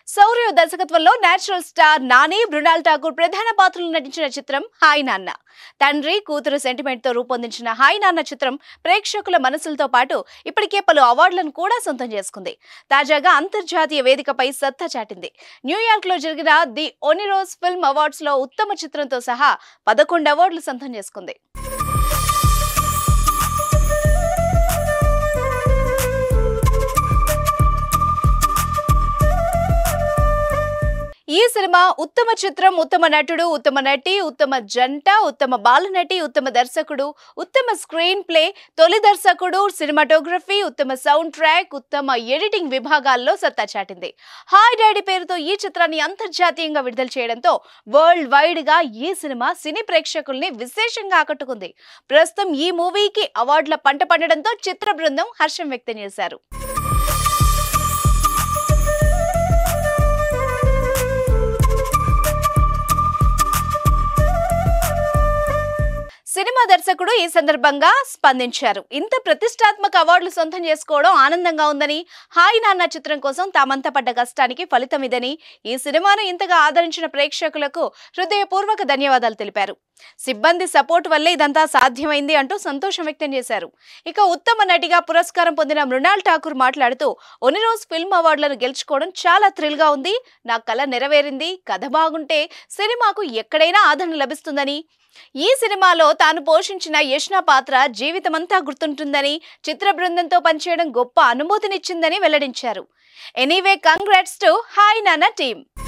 శౌర్య దర్శకత్వంలో natural star Nani Mrunal Thakur ప్రధాన పాత్రలు నటించిన చిత్రం హాయ్ నాన్న తండ్రి కూతురు సెంటిమెంట్ తో రూపొందించిన హాయ్ నాన్న చిత్రం ప్రేక్షకుల మనసులతో పాటు ఇప్పటికే పలు అవార్డులను కూడా సొంతం చేసుకుంది తాజాగా అంతర్జాతీయ వేదికపై సత్తా చాటింది న్యూయార్క్ లో జరిగిన ది ఒనిరోస్ ఫిల్మ్ అవార్డ్స్ లో ఉత్తమ చిత్రంతో సహా పదకొండు అవార్డులు సొంతం చేసుకుంది ఈ సినిమా ఉత్తమ చిత్రం ఉత్తమ నటుడు ఉత్తమ నటి ఉత్తమ జంట ఉత్తమ బాలనటి ఉత్తమ దర్శకుడు ఉత్తమ స్క్రీన్ ప్లే తొలి దర్శకుడు సినిమాటోగ్రఫీ ఉత్తమ సౌండ్ ట్రాక్ ఉత్తమ ఎడిటింగ్ విభాగాల్లో సత్తా చాటింది హాయ్ డాడీ పేరుతో ఈ చిత్రాన్ని అంతర్జాతీయంగా విడుదల చేయడంతో వరల్డ్ వైడ్ గా ఈ సినిమా సినీ ప్రేక్షకుల్ని విశేషంగా ఆకట్టుకుంది ప్రస్తుతం ఈ మూవీకి అవార్డుల పంట పండడంతో చిత్ర బృందం హర్షం వ్యక్తం చేశారు సినిమా దర్శకుడు ఈ సందర్భంగా స్పందించారు ఇంత ప్రతిష్టాత్మక అవార్డులు సొంతం చేసుకోవడం ఆనందంగా ఉందని హాయ్ నాన్న చిత్రం కోసం తామంతా పడ్డ కష్టానికి ఫలితం ఇదని ఈ సినిమాను ఇంతగా ఆదరించిన ప్రేక్షకులకు హృదయపూర్వక ధన్యవాదాలు తెలిపారు సిబ్బంది సపోర్ట్ వల్లే ఇదంతా సాధ్యమైంది అంటూ సంతోషం వ్యక్తం చేశారు ఇక ఉత్తమ నటిగా పురస్కారం పొందిన మృణాల్ ఠాకూర్ మాట్లాడుతూ ఒనిరోజ్ ఫిల్మ్ అవార్డులను గెలుచుకోవడం చాలా థ్రిల్ గా ఉంది నా కళ నెరవేరింది కథ బాగుంటే సినిమాకు ఎక్కడైనా ఆదరణ లభిస్తుందని ఈ సినిమాలో తాను పోషించిన యష్ణ పాత్ర జీవితమంతా గుర్తుంటుందని చిత్ర బృందంతో పనిచేయడం గొప్ప అనుభూతినిచ్చిందని వెల్లడించారు anyway congrats to hi Nanna team